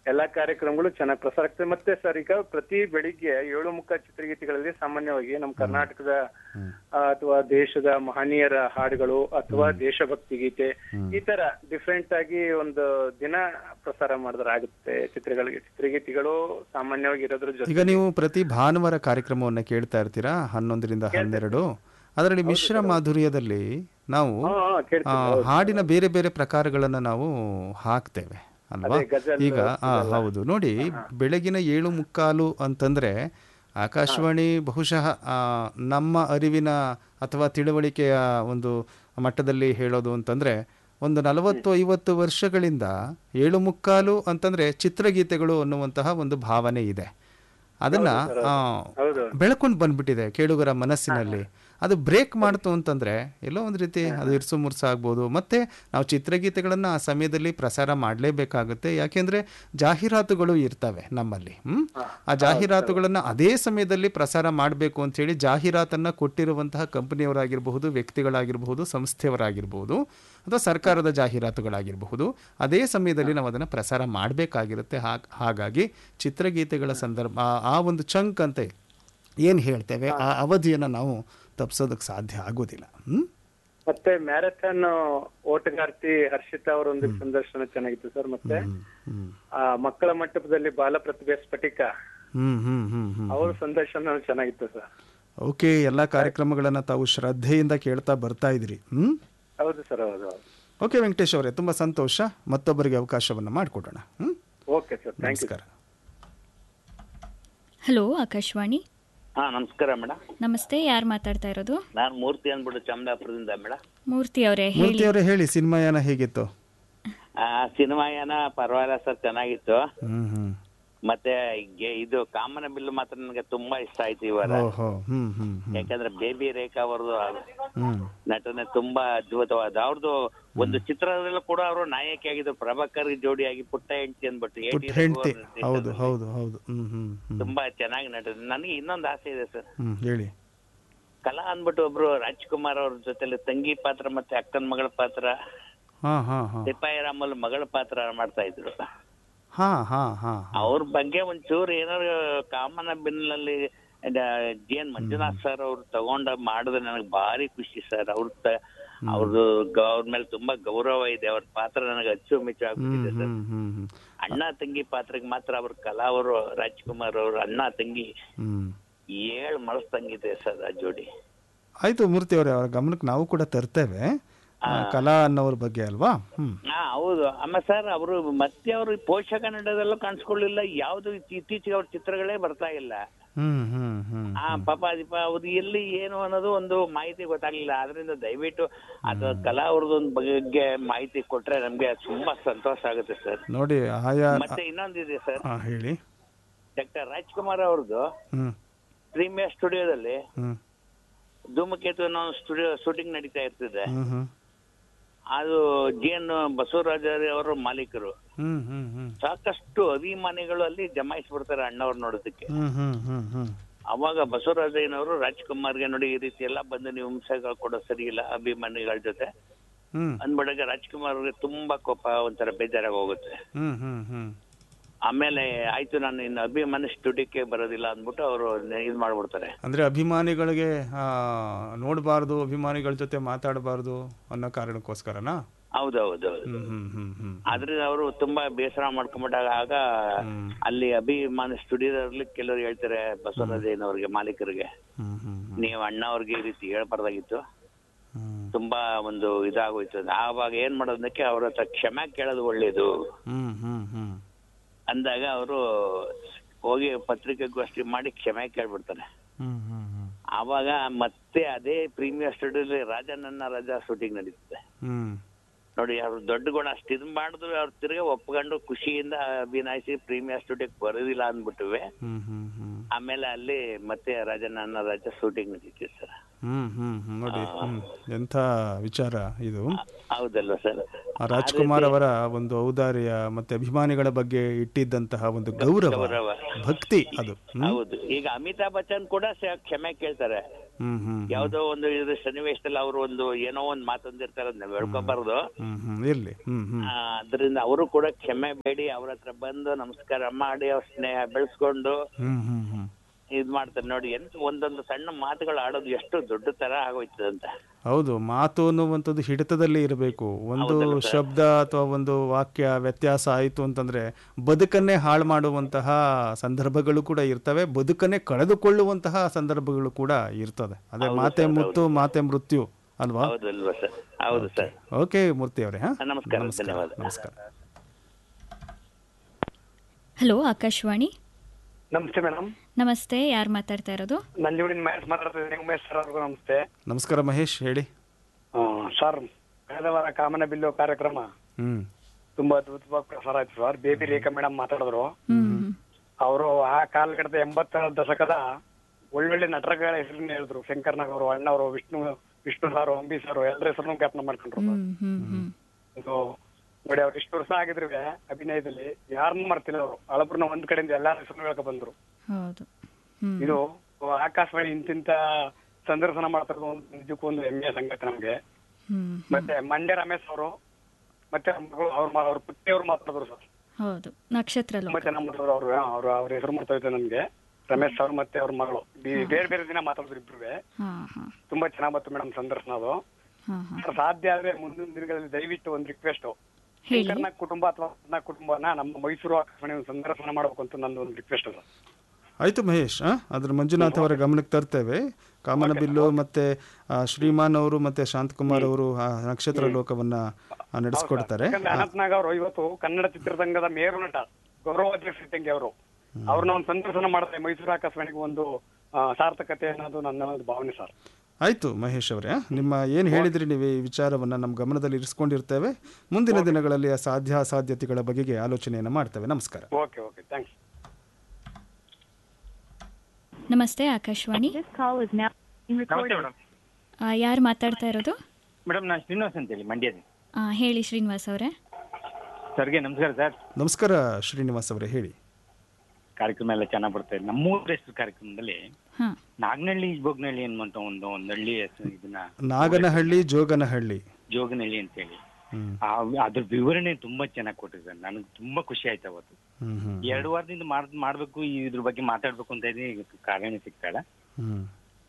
Speaker 6: ಎಲ್ಲಾ ಕಾರ್ಯಕ್ರಮಗಳು ಚೆನ್ನಾಗಿ ಪ್ರಸಾರ ಆಗ್ತದೆ ಮತ್ತೆ ಸರ್ ಈಗ ಪ್ರತಿ ಬೆಳಿಗ್ಗೆ ಏಳು ಮುಖ ಚಿತ್ರಗೀತೆಗಳಲ್ಲಿ ಸಾಮಾನ್ಯವಾಗಿ ನಮ್ಮ ಕರ್ನಾಟಕದ ಆ, ಅಥವಾ ದೇಶದ ಮಹನೀಯರ ಹಾಡುಗಳು ಅಥವಾ ದೇಶಭಕ್ತಿ ಗೀತೆ ಈ ತರ ಡಿಫ್ರೆಂಟ್ ಆಗಿ ಒಂದು ದಿನ ಪ್ರಸಾರ ಮಾಡಿದ್ರೆ ಆಗುತ್ತೆ ಚಿತ್ರಗಳಿಗೆ ಚಿತ್ರಗೀತೆಗಳು ಸಾಮಾನ್ಯವಾಗಿ ಇರೋದ್ರ ಜೊತೆ
Speaker 4: ಈಗ ನೀವು ಪ್ರತಿ ಭಾನುವಾರ ಕಾರ್ಯಕ್ರಮವನ್ನು ಕೇಳ್ತಾ ಇರ್ತೀರಾ ಹನ್ನೊಂದರಿಂದ ಹನ್ನೆರಡು ಅದರಲ್ಲಿ ಮಿಶ್ರ ಮಾಧುರ್ಯದಲ್ಲಿ ನಾವು
Speaker 6: ಹಾ, ಹಾ, ಕೇಳ್ತೀವಿ,
Speaker 4: ಆ, ಹಾಡಿನ ಬೇರೆ ಬೇರೆ ಪ್ರಕಾರಗಳನ್ನು ನಾವು ಹಾಕ್ತೇವೆ ಅಲ್ವಾ
Speaker 6: ಅದೇ ಗಜಲ್
Speaker 4: ಈಗ ಆ, ಹೌದು ನೋಡಿ ಬೆಳಗಿನ ಏಳು ಮುಕ್ಕಾಲು ಅಂತಂದ್ರೆ ಆಕಾಶವಾಣಿ ಬಹುಶಃ ಆ, ನಮ್ಮ ಅರಿವಿನ ಅಥವಾ ತಿಳುವಳಿಕೆಯ ಒಂದು ಮಟ್ಟದಲ್ಲಿ ಹೇಳೋದು ಅಂತಂದ್ರೆ ಒಂದು ನಲವತ್ತು ಐವತ್ತು ವರ್ಷಗಳಿಂದ ಏಳು ಮುಕ್ಕಾಲು ಅಂತಂದ್ರೆ ಚಿತ್ರಗೀತೆಗಳು ಅನ್ನುವಂತಹ ಒಂದು ಭಾವನೆ ಇದೆ ಅದನ್ನ ಆ, ಬೆಳ್ಕೊಂಡು ಬಂದ್ಬಿಟ್ಟಿದೆ ಕೇಳುಗರ ಮನಸ್ಸಿನಲ್ಲಿ ಅದು ಬ್ರೇಕ್ ಮಾಡ್ತು ಅಂತಂದ್ರೆ ಎಲ್ಲೋ ಒಂದು ರೀತಿ ಅದು ಇರ್ಸು ಮುರ್ಸ ಆಗ್ಬೋದು ಮತ್ತೆ ನಾವು ಚಿತ್ರಗೀತೆಗಳನ್ನ ಆ ಸಮಯದಲ್ಲಿ ಪ್ರಸಾರ ಮಾಡಲೇಬೇಕಾಗುತ್ತೆ ಯಾಕೆಂದ್ರೆ ಜಾಹೀರಾತುಗಳು ಇರ್ತವೆ ನಮ್ಮಲ್ಲಿ ಹ್ಮ್ ಆ ಜಾಹೀರಾತುಗಳನ್ನ ಅದೇ ಸಮಯದಲ್ಲಿ ಪ್ರಸಾರ ಮಾಡಬೇಕು ಅಂತ ಹೇಳಿ ಜಾಹೀರಾತನ್ನ ಕೊಟ್ಟಿರುವಂತಹ ಕಂಪನಿಯವರಾಗಿರಬಹುದು ವ್ಯಕ್ತಿಗಳಾಗಿರಬಹುದು ಸಂಸ್ಥೆಯವರಾಗಿರಬಹುದು ಅಥವಾ ಸರ್ಕಾರದ ಜಾಹೀರಾತುಗಳಾಗಿರಬಹುದು ಅದೇ ಸಮಯದಲ್ಲಿ ನಾವು ಅದನ್ನು ಪ್ರಸಾರ ಮಾಡಬೇಕಾಗಿರುತ್ತೆ ಹಾಗಾಗಿ ಚಿತ್ರಗೀತೆಗಳ ಸಂದರ್ಭ ಆ- ಆ ಒಂದು ಚಂಕ್ ಅಂತ ಏನು ಹೇಳ್ತೇವೆ ಆ ಅವಧಿಯನ್ನು ನಾವು ತಪ್ಪಿಸೋದಕ್ಕೆ ಸಾಧ್ಯ ಆಗೋದಿಲ್ಲ ಹ್ಮ್
Speaker 6: ಮತ್ತೆ ಮ್ಯಾರಥಾನ್ ಓಟಗಾರ್ತಿ ಹರ್ಷಿತಾ ಅವರೊಂದಿಗೆ ಸಂದರ್ಶನ ಚೆನ್ನಾಗಿತ್ತು ಸರ್ ಮತ್ತೆ
Speaker 4: ಹ್ಮ್
Speaker 6: ಆ ಮಕ್ಕಳ ಮಂಟಪದಲ್ಲಿ ಬಾಲ ಪ್ರತಿಭೆ ಸ್ಫಟಿಕ
Speaker 4: ಹ್ಮ್ ಹ್ಮ್ ಹ್ಮ್ ಹ್ಮ್
Speaker 6: ಅವ್ರ ಸಂದರ್ಶನ ಚೆನ್ನಾಗಿತ್ತು ಸರ್
Speaker 4: ಓಕೆ ಎಲ್ಲ ಕಾರ್ಯಕ್ರಮಗಳನ್ನು ತಾವು ಶ್ರದ್ಧೆಯಿಂದ ಕೇಳ್ತಾ ಬರ್ತಾ ಇದ್ರಿ ಹ್ಮ್
Speaker 6: ಹೌದು ಸರ್ ಹೌದು ಹೌದು
Speaker 4: ಓಕೆ ವೆಂಕಟೇಶ್ ಅವರೇ ತುಂಬ ಸಂತೋಷ ಮತ್ತೊಬ್ಬರಿಗೆ ಅವಕಾಶವನ್ನು ಮಾಡಿಕೊಡೋಣ hmm
Speaker 6: okay sir thank you
Speaker 4: ನಮಸ್ಕಾರ
Speaker 7: ಹಲೋ ಆಕಾಶವಾಣಿ
Speaker 8: ಹಾ ನಮಸ್ಕಾರ ಮೇಡಮ್
Speaker 7: ನಮಸ್ತೆ ಯಾರು ಮಾತಾಡ್ತಾ ಇರೋದು
Speaker 8: ನಾನು ಮೂರ್ತಿ ಅಂದ್ಬಿಟ್ಟು ಚಮಲಾಪುರದಿಂದ ಮೇಡಮ್
Speaker 7: ಮೂರ್ತಿ ಅವರೇ ಹೇಳಿ
Speaker 4: ಮೂರ್ತಿ ಅವರೇ ಹೇಳಿ ಸಿನಿಮಾಯನ ಹೇಗಿತ್ತು
Speaker 8: ಆ ಸಿನಿಮಾ ಏನ ಪರವಾಗಿಲ್ಲ ಸರ್ ಚೆನ್ನಾಗಿತ್ತು
Speaker 4: ಹ್ಮ್ ಹ್ಮ್
Speaker 8: ಮತ್ತೆ ಗೆ- ಇದು ಕಾಮನ ಬಿಲ್ಲು ಮಾತ್ರ ನನಗೆ ತುಂಬಾ ಇಷ್ಟ ಆಯ್ತು ಇವಾಗ
Speaker 4: ಓಹೋ ಹ್ಮ್ ಹ್ಮ್ ಹ್ಮ್
Speaker 8: ಯಾಕಂದ್ರೆ ಬೇಬಿ ರೇಖಾ ಅವ್ರದ್ದು
Speaker 4: ಹ್ಮ್
Speaker 8: ನಟನೆ ತುಂಬಾ ಅದ್ಭುತವಾದ ಅವ್ರದ್ದು ಒಂದು ಚಿತ್ರದಲ್ಲೂ ಕೂಡ ಅವರು ನಾಯಕಿ ಆಗಿದ್ರು ಪ್ರಭಾಕರ್ ಜೋಡಿಯಾಗಿ ಪುಟ್ಟ ಹೆಂಡತಿ ಅಂದ್ಬಿಟ್ಟು
Speaker 4: ಪುಟ್ಟ
Speaker 8: 80
Speaker 4: ಹೆಂಡತಿ
Speaker 8: ಚಿತ್ರದಲ್ಲಿ
Speaker 4: ಹೌದು ಹೌದು ಹೌದು ಹ್ಮ್ ಹ್ಮ್ ಹ್ಮ್
Speaker 8: ತುಂಬಾ ಚೆನ್ನಾಗಿ ನಟನೆ ನನಗೆ ಇನ್ನೊಂದು ಆಸೆ ಇದೆ ಸರ್
Speaker 4: ಹ್ಮ್ ಹೇಳಿ
Speaker 8: ಕಲಾ ಅಂದ್ಬಿಟ್ಟು ಒಬ್ರು ರಾಜ್ಕುಮಾರ್ ಅವ್ರ ಜೊತೆಲಿ ತಂಗಿ ಪಾತ್ರ ಮತ್ತೆ ಅಕ್ಕನ ಮಗಳ ಪಾತ್ರ
Speaker 4: ಹಾ ಹಾ ಹಾ
Speaker 8: ಸಿಪಾಯಿ ರಾಮಲ್ ಮಗಳ ಪಾತ್ರ ಮಾಡ್ತಾ ಇದ್ರು
Speaker 4: ಹಾ ಹಾ ಹಾ
Speaker 8: ಅವ್ರ ಬಗ್ಗೆ ಒಂಚೂರು ಏನಾರು ಕಾಮನ ಬಿನ್ನಲ್ಲಿ ಜಿ ಎನ್ ಮಂಜುನಾಥ್ ಸರ್ ಅವ್ರು ತಗೊಂಡ ಮಾಡಿದ್ರೆ ನನಗೆ ಭಾರಿ ಖುಷಿ ಸರ್ ಅವ್ರ ಅವ್ರದ್ದು ಅವ್ರ ಮೇಲೆ ತುಂಬಾ ಗೌರವ ಇದೆ ಅವ್ರ ಪಾತ್ರ ನನಗೆ ಅಚ್ಚುಮೆಚ್ಚು ಆಗ್ಬಿಟ್ಟಿದೆ ಸರ್
Speaker 4: ಹ್ಮ್ ಹ್ಮ್ ಹ್ಮ್
Speaker 8: ಅಣ್ಣ ತಂಗಿ ಪಾತ್ರಕ್ಕೆ ಮಾತ್ರ ಅವ್ರ ಕಲಾ ಅವರು ರಾಜ್ಕುಮಾರ್ ಅವ್ರ ಅಣ್ಣ ತಂಗಿ
Speaker 4: ಹ್ಮ್
Speaker 8: ಏಳ್ ಮಳಸ್ತಂಗಿದೆ ಸರ್ ಆ ಜೋಡಿ
Speaker 4: ಆಯ್ತು ಮೂರ್ತಿ ಅವರೇ ಅವರ ಗಮನಕ್ಕೆ ನಾವು ಕೂಡ ತರ್ತೇವೆ ಆ, ಕಲಾ ಅನ್ನೋರ ಬಗ್ಗೆ ಅಲ್ವಾ ಹ್ಮ್
Speaker 8: ಹಾ ಹೌದು ಆಮೇಲೆ ಸರ್ ಅವರು ಮತ್ತೆ ಅವರು ಪೋಷಕ ನಟದಲ್ಲೂ ಕಾಣಿಸ್ಕೊಳ್ಳಿಲ್ಲ ಯಾವ್ದು ಇತ್ತೀಚೆಗೆ ಅವ್ರ ಚಿತ್ರಗಳೇ ಬರ್ತಾ ಇಲ್ಲ
Speaker 4: ಹ್ಮ್ ಹ್ಮ್ ಹ್ಮ್
Speaker 8: ಆ ಪಾಪ ದೀಪ ಅವ್ರು ಎಲ್ಲಿ ಏನು ಅನ್ನೋದು ಒಂದು ಮಾಹಿತಿ ಗೊತ್ತಾಗ್ಲಿಲ್ಲ ಆದ್ರಿಂದ ದಯವಿಟ್ಟು ಅದು ಕಲಾ ಅವ್ರದ್ದೊಂದು ಬಗ್ಗೆ ಮಾಹಿತಿ ಕೊಟ್ರೆ ನಮ್ಗೆ ತುಂಬಾ ಸಂತೋಷ ಆಗುತ್ತೆ ಸರ್
Speaker 4: ನೋಡಿ ಆಯಾ
Speaker 8: ಮತ್ತೆ ಇನ್ನೊಂದಿದೆ ಸರ್
Speaker 4: ಹಾ ಹೇಳಿ
Speaker 8: ಡಾಕ್ಟರ್ ರಾಜ್ಕುಮಾರ್ ಅವ್ರದ್ದು
Speaker 4: ಹ್ಮ್
Speaker 8: ಪ್ರೀಮಿಯರ್ ಸ್ಟುಡಿಯೋದಲ್ಲಿ
Speaker 4: ಹ್ಮ್
Speaker 8: ಧೂಮಕೇತು ಅನ್ನೋ ಸ್ಟುಡಿಯೋ ಶೂಟಿಂಗ್ ನಡೀತಾ ಇರ್ತದೆ
Speaker 4: ಹ್ಮ್ ಹ್ಮ್
Speaker 8: ಅದು ಜಿ ಎನ್ ಬಸವರಾಜ ಅವರು ಮಾಲೀಕರು
Speaker 4: ಹ್ಮ್ ಹ್ಮ್ ಹ್ಮ್
Speaker 8: ಸಾಕಷ್ಟು ಅಭಿಮಾನಿಗಳು ಅಲ್ಲಿ ಜಮಾಯಿಸ್ಬಿಡ್ತಾರೆ ಅಣ್ಣವ್ರು ನೋಡೋದಕ್ಕೆ
Speaker 4: ಹ್ಮ್ ಹ್ಮ್ ಹ್ಮ್ ಹ್ಮ್
Speaker 8: ಅವಾಗ ಬಸವರಾಜಯ್ಯನವರು ರಾಜ್ಕುಮಾರ್ಗೆ ನೋಡಿ ಈ ರೀತಿ ಎಲ್ಲ ಬಂದು ನೀವು ಹಿಂಸೆಗಳು ಕೊಡೋದು ಸರಿ ಇಲ್ಲ ಅಭಿಮಾನಿಗಳ ಜೊತೆ
Speaker 4: ಹ್ಮ್
Speaker 8: ಅಂದ್ಬಿಡಾಗ ರಾಜ್ಕುಮಾರ್ ಅವ್ರಿಗೆ ತುಂಬಾ ಕೋಪ ಒಂಥರ ಬೇಜಾರಾಗಿ ಹೋಗುತ್ತೆ
Speaker 4: ಹ್ಮ್ ಹ್ಮ್ ಹ್ಮ್
Speaker 8: ಆಮೇಲೆ ಆಯ್ತು ನಾನು ಇನ್ನು ಅಭಿಮಾನಿ ಸ್ಟುಡಿಯೋಕ್ಕೆ ಬರೋದಿಲ್ಲ ಅಂದ್ಬಿಟ್ಟು ಅವರು ಇದು ಮಾಡ್ಬಿಡ್ತಾರೆ
Speaker 4: ಅಂದ್ರೆ ಅಭಿಮಾನಿಗಳಿಗೆ ನೋಡಬಾರ್ದು ಅಭಿಮಾನಿಗಳ ಜೊತೆ ಮಾತಾಡಬಾರ್ದು ಅನ್ನೋ ಕಾರಣಕ್ಕೋಸ್ಕರನಾ
Speaker 8: ಹೌದೌದು
Speaker 4: ಹ್ಮ್ ಹ್ಮ್ ಹ್ಮ್ ಹ್ಮ್
Speaker 8: ಆದ್ರೆ ಅವರು ತುಂಬಾ ಬೇಸರ ಮಾಡ್ಕೊಂಡ್ಬಿಟ್ಟಾಗ ಆಗ ಅಲ್ಲಿ ಅಭಿಮಾನಿ ಸ್ಟುಡಿಯೋದಲ್ಲಿ ಕೆಲವರು ಹೇಳ್ತಾರೆ ಬಸವರಾಜಯ್ಯನವ್ರಿಗೆ ಮಾಲೀಕರಿಗೆ
Speaker 4: ಹ್ಮ್ ಹ್ಮ್
Speaker 8: ನೀವು ಅಣ್ಣ ಅವ್ರಿಗೆ ಈ ರೀತಿ ಹೇಳ್ಬಾರ್ದಾಗಿತ್ತು
Speaker 4: ಹ್ಮ್
Speaker 8: ತುಂಬಾ ಒಂದು ಇದಾಗೋಯ್ತು ಆವಾಗ ಏನ್ ಮಾಡೋದಕ್ಕೆ ಅವ್ರ ಹತ್ರ ಕ್ಷಮೆ ಕೇಳೋದು ಒಳ್ಳೇದು
Speaker 4: ಹ್ಮ್ ಹ್ಮ್ ಹ್ಮ್
Speaker 8: ಅಂದಾಗ ಅವರು ಹೋಗಿ ಪತ್ರಿಕಾಗೋಷ್ಠಿ ಮಾಡಿ ಕ್ಷಮೆ ಕೇಳ್ಬಿಡ್ತಾರೆ
Speaker 4: ಹ್ಮ್ ಹ್ಮ್ ಹ್ಮ್
Speaker 8: ಆವಾಗ ಮತ್ತೆ ಅದೇ ಪ್ರೀಮಿಯರ್ ಸ್ಟುಡಿಯೋದಲ್ಲಿ ರಾಜನನ್ನ ರಾಜ ಶೂಟಿಂಗ್ ನಡೀತದೆ
Speaker 4: ಹ್ಮ್
Speaker 8: ನೋಡಿ ಅವ್ರು ದೊಡ್ಡ ಗುಣ ಅಷ್ಟು ಇದು ಮಾಡಿದ್ರು ಅವ್ರು ತಿರ್ಗಾ ಒಪ್ಕೊಂಡು ಖುಷಿಯಿಂದ ಅಭಿನಯಿಸಿ ಪ್ರೀಮಿಯರ್ ಸ್ಟುಡಿಯೋಕ್ಕೆ ಬರೋದಿಲ್ಲ ಅಂದ್ಬಿಟ್ಟುವೆ
Speaker 4: ಹ್ಮ್ ಹ್ಮ್ ಹ್ಮ್
Speaker 8: ಆಮೇಲೆ ಅಲ್ಲಿ ಮತ್ತೆ ರಾಜನನ್ನ ರಾಜ ಶೂಟಿಂಗ್ ನಡೀತಿದೆ ಸರ್
Speaker 4: ಹ್ಮ್ ಹ್ಮ್ ಹ್ಮ್ ನೋಡಿ ಹ್ಮ್ ಎಂಥ ವಿಚಾರ ಇದು
Speaker 8: ಹೌದಲ್ವ ಸರ್
Speaker 4: ಆ ರಾಜ್ಕುಮಾರ್ ಅವರ ಒಂದು ಔದಾರ್ಯ ಮತ್ತೆ ಅಭಿಮಾನಿಗಳ ಬಗ್ಗೆ ಇಟ್ಟಿದ್ದಂತಹ ಒಂದು ಗೌರವ
Speaker 8: ಗೌರವ.
Speaker 4: ಭಕ್ತಿ ಅದು ಹ್ಮ್
Speaker 8: ಹೌದು ಈಗ ಅಮಿತಾಬ್ ಬಚ್ಚನ್ ಕೂಡ ಸ- ಕ್ಷಮೆ ಕೇಳ್ತಾರೆ
Speaker 4: ಹ್ಮ್ ಹ್ಮ್
Speaker 8: ಯಾವ್ದೋ ಒಂದು ಇದು ಸನ್ನಿವೇಶದಲ್ಲಿ ಅವರು ಒಂದು ಏನೋ ಒಂದು ಮಾತೊಂದಿರ್ತಾರೆ ಅದನ್ನ ಹೇಳ್ಕೊಬಾರ್ದು
Speaker 4: ಹ್ಮ್ ಹ್ಮ್ ಇರ್ಲಿ ಹ್ಮ್ ಹ್ಮ್
Speaker 8: ಆ, ಅದರಿಂದ ಅವರು ಕೂಡ ಕ್ಷಮೆ ಬೇಡಿ ಅವ್ರ ಹತ್ರ ಬಂದು ನಮಸ್ಕಾರ ಮಾಡಿ ಅವ್ರ ಸ್ನೇಹ ಬೆಳೆಸ್ಕೊಂಡು
Speaker 4: ಹ್ಮ್ ಹ್ಮ್ ಹ್ಮ್
Speaker 8: ಇದ್ ಮಾಡ್ತಾರೆ ನೋಡಿ ಎಂತ ಒಂದೊಂದು ಸಣ್ಣ ಮಾತುಗಳು ಆಡೋದು ಎಷ್ಟು ದೊಡ್ಡ ತರ ಆಗೋಯ್ತದೆ ಅಂತ
Speaker 4: ಹೌದು ಮಾತು ಅನ್ನುವಂಥದ್ದು ಹಿಡಿತದಲ್ಲಿ ಇರಬೇಕು ಒಂದು ಶಬ್ದ ಅಥವಾ ಒಂದು ವಾಕ್ಯ ವ್ಯತ್ಯಾಸ ಆಯಿತು ಅಂತಂದ್ರೆ ಬದುಕನ್ನೇ ಹಾಳು ಮಾಡುವಂತಹ ಸಂದರ್ಭಗಳು ಕೂಡ ಇರ್ತವೆ ಬದುಕನ್ನೇ ಕಳೆದುಕೊಳ್ಳುವಂತಹ ಸಂದರ್ಭಗಳು ಕೂಡ ಇರ್ತದೆ ಅದೇ ಮಾತೆ ಮುತ್ತು ಮಾತೆ ಮೃತ್ಯು ಅಲ್ವಾ
Speaker 8: ಹೌದಲ್ವಾ ಸರ್ ಹೌದು ಸರ್
Speaker 4: ಓಕೆ ಮೂರ್ತಿ ಅವರೇ ಹಾ
Speaker 8: ನಮಸ್ಕಾರ ಧನ್ಯವಾದ
Speaker 4: ನಮಸ್ಕಾರ
Speaker 7: ಹಲೋ ಆಕಾಶವಾಣಿ
Speaker 9: ನಮಸ್ತೆ ಮೇಡಮ್
Speaker 7: ನಮಸ್ತೆ ಯಾರು ಮಾತಾಡ್ತಾ ಇರೋದು
Speaker 9: ನಂಜುಡಿನ ಮಹೇಶ್ ಮಾತಾಡ್ತಿದ್ದೀನಿ ಉಮೇಶ್ ಸರ್ ಅವ್ರಿಗೂ ನಮಸ್ತೆ
Speaker 4: ನಮಸ್ಕಾರ ಮಹೇಶ್ ಹೇಳಿ
Speaker 9: ಆ, ಸರ್ ಕಳೆದ ವಾರ ಕಾಮನ ಬಿಲ್ಲು ಕಾರ್ಯಕ್ರಮ
Speaker 4: ಹ್ಮ್
Speaker 9: ತುಂಬಾ ಅದ್ಭುತವಾಗಿ ಪ್ರಸಾರ ಆಯ್ತು ಸರ್ ಬೇಬಿ ರೇಖಾ ಮೇಡಮ್ ಮಾತಾಡಿದ್ರು
Speaker 7: ಹ್ಮ್
Speaker 9: ಅವರು ಆ ಕಾಲಘಟ್ಟದ ಎಂಬತ್ತರ ದಶಕದ ಒಳ್ಳೊಳ್ಳೆ ನಟರಗಳ ಹೆಸರನ್ನ ಹೇಳಿದ್ರು ಶಂಕರ್ನಾಗ್ ಅವರು ಅಣ್ಣವರು ವಿಷ್ಣು ವಿಷ್ಣು ಸಾರು ಅಂಬಿ ಸಾರು ಎಲ್ಲರ ಹೆಸರನ್ನು ಜ್ಞಾಪನ ಮಾಡ್ಕೊಂಡ್ರು ಸರ್.
Speaker 7: ಹ್ಮ್ ಹ್ಮ್ ಹ್ಮ್
Speaker 9: ಇದು ನೋಡಿ ಅವ್ರು ಇಷ್ಟು ವರ್ಷ ಆಗಿದ್ರು ಅಭಿನಯದಲ್ಲಿ ಯಾರನ್ನೂ ಮರ್ತಿಲ್ಲ ಅವರು ಹಳಬ್ರನ್ನ ಒಂದ್ ಕಡೆಯಿಂದ ಎಲ್ಲಾರ ಹೆಸರು ಹೇಳ್ಕೊ ಬಂದ್ರು
Speaker 7: ಹೌದು ಹ್ಮ್
Speaker 9: ಇದು ಆಕಾಶವಾಣಿ ಇಂತಿಂತ ಸಂದರ್ಶನ ಮಾಡ್ತಿರೋದು ಒಂದು ನಿಜಕ್ಕೂ ಒಂದು ಹೆಮ್ಮೆಯ ಸಂಗತಿ ನಮ್ಗೆ
Speaker 7: ಹ್ಮ್
Speaker 9: ಮತ್ತೆ ಮಂಡ್ಯ ರಮೇಶ್ ಅವರು ಮತ್ತೆ ಅವ್ರ ಮಗಳು ಅವ್ರ ಮ- ಅವ್ರ ಪುತ್ರಿಯವರು ಮಾತಾಡಿದ್ರು ಸರ್
Speaker 7: ಹೌದು ನಕ್ಷತ್ರ
Speaker 9: ತುಂಬಾ
Speaker 7: ಲೋಕ
Speaker 9: ಚೆನ್ನಾಗಿ ಮಾತಾಡಿದ್ರು ಅವ್ರು ಅವ್ರ ಅವ್ರ ಹೆಸರು ಮಾಡ್ತಾ ಇದ್ದೆ ನಮ್ಗೆ ರಮೇಶ್ ಅವ್ರು ಮತ್ತೆ ಅವ್ರ ಮಗಳು ಈ ಬೇರೆ ಬೇರೆ ದಿನ ಮಾತಾಡಿದ್ರು ಇಬ್ರು
Speaker 7: ಹಾ ಹಾ
Speaker 9: ತುಂಬಾ ಚೆನ್ನಾಗ್ ಬಂತು ಮೇಡಮ್ ಸಂದರ್ಶನ ಅದು
Speaker 7: ಹಾ ಹಾ
Speaker 9: ಸರ್, ಸಾಧ್ಯ ಆದ್ರೆ ಮುಂದಿನ ದಿನಗಳಲ್ಲಿ ದಯವಿಟ್ಟು ಒಂದು ರಿಕ್ವೆಸ್ಟ್
Speaker 7: ಹೇಳಿ
Speaker 9: ಕರ್ನಾಟಕ ಕುಟುಂಬ ಅಥವಾ ಕರ್ನಾಟಕ ಕುಟುಂಬನ ನಮ್ಮ ಮೈಸೂರು ಆಕಾಶವಾಣಿ ಒಂದು ಸಂದರ್ಶನ ಮಾಡ್ಬೇಕು ಅಂತ ನಂದು ಒಂದು ರಿಕ್ವೆಸ್ಟ್ ಸರ್
Speaker 4: ಆಯ್ತು ಮಹೇಶ್ ಆ? ಅದ್ರ ಮಂಜುನಾಥ್ ಅವರ ಗಮನಕ್ಕೆ ತರ್ತೇವೆ ಕಾಮನ ಬಿಲ್ಲು ಮತ್ತೆ ಆ, ಶ್ರೀಮಾನ್ ಅವರು ಮತ್ತೆ ಶಾಂತಕುಮಾರ್ ಅವರು ಆ ನಕ್ಷತ್ರ ಲೋಕವನ್ನ ಆ, ನಡೆಸ್ಕೊಡ್ತಾರೆ
Speaker 9: ಯಾಕಂದ್ರೆ ಅನಂತ್ನಾಗ್ ಅವರು ಇವತ್ತು ಕನ್ನಡ ಚಿತ್ರರಂಗದ ಮೇರು ನಟ ಗೌರವಾಧ್ಯಕ್ಷ ಇದ್ದಂಗೆ ಅವರು ಅವ್ರನ್ನ ಒಂದು ಸಂದರ್ಶನ ಮಾಡಿದ್ರೆ ಮೈಸೂರು ಆಕಾಶವಾಣಿಗೆ ಒಂದು ಆ, ಸಾರ್ಥಕತೆ ಅನ್ನೋದು ನನ್ನ ಒಂದು ಭಾವನೆ ಸರ್
Speaker 4: ಆಯ್ತು ಮಹೇಶ್ ಅವರೇ ಆ? ನಿಮ್ಮ ಏನು ಹೇಳಿದ್ರಿ ನೀವು ಈ ವಿಚಾರವನ್ನ ನಮ್ಮ ಗಮನದಲ್ಲಿ ಇರಿಸ್ಕೊಂಡಿರ್ತೇವೆ ಮುಂದಿನ ದಿನಗಳಲ್ಲಿ ಆ ಸಾಧ್ಯ ಅಸಾಧ್ಯತೆಗಳ ಬಗೆಗೆ ಆಲೋಚನೆಯನ್ನು ಮಾಡ್ತೇವೆ ನಮಸ್ಕಾರ
Speaker 9: ಓಕೆ ಓಕೆ ಥ್ಯಾಂಕ್ಸ್
Speaker 7: ನಮಸ್ತೆ ಆಕಾಶವಾಣಿ
Speaker 10: ನಮಸ್ತೆ ಮೇಡಮ್
Speaker 7: ಯಾರು ಮಾತಾಡ್ತಾ ಇರೋದು
Speaker 10: ಮೇಡಮ್ ನಾನು ಶ್ರೀನಿವಾಸ್ ಅಂತೇಳಿ ಮಂಡ್ಯದ
Speaker 7: ಆ, ಹೇಳಿ ಶ್ರೀನಿವಾಸ್ ಅವರೇ
Speaker 10: ಸರ್ಗೆ ನಮಸ್ಕಾರ ಸರ್
Speaker 4: ನಮಸ್ಕಾರ ಶ್ರೀನಿವಾಸ್ ಅವರೇ ಹೇಳಿ
Speaker 10: ಕಾರ್ಯಕ್ರಮ ಎಲ್ಲ ಚೆನ್ನಾಗಿ ಬರ್ತಾ ಇದೆ ನಮ್ಮೂರ ಹೆಸರು ಕಾರ್ಯಕ್ರಮದಲ್ಲಿ
Speaker 7: ಹಾ
Speaker 10: ನಾಗನಹಳ್ಳಿ ಬೋಗ್ನಹಳ್ಳಿ ಅನ್ನುವಂತ ಒಂದು ಒಂದು ಹಳ್ಳಿ ಹೆಸರು ಇದನ್ನ
Speaker 4: ನಾಗನಹಳ್ಳಿ ಜೋಗನಹಳ್ಳಿ
Speaker 10: ಜೋಗನಹಳ್ಳಿ ಅಂತೇಳಿ
Speaker 4: ಹ್ಮ್
Speaker 10: ಆ ಅದ್ರ ವಿವರಣೆ ತುಂಬಾ ಚೆನ್ನಾಗಿ ಕೊಟ್ಟಿದ್ದಾರೆ ನನಗೆ ತುಂಬಾ ಖುಷಿ ಆಯ್ತು ಅವತ್ತು
Speaker 4: ಹ್ಮ್ ಹ್ಮ್
Speaker 10: ಎರಡು ವಾರದಿಂದ ಮಾಡ್ ಮಾಡ್ಬೇಕು ಇದ್ರ ಬಗ್ಗೆ ಮಾತಾಡ್ಬೇಕು ಅಂತ ಇದ್ದೀನಿ ಈಗ ಕಾರಣ ಸಿಗ್ತಾಳ
Speaker 4: ಹ್ಮ್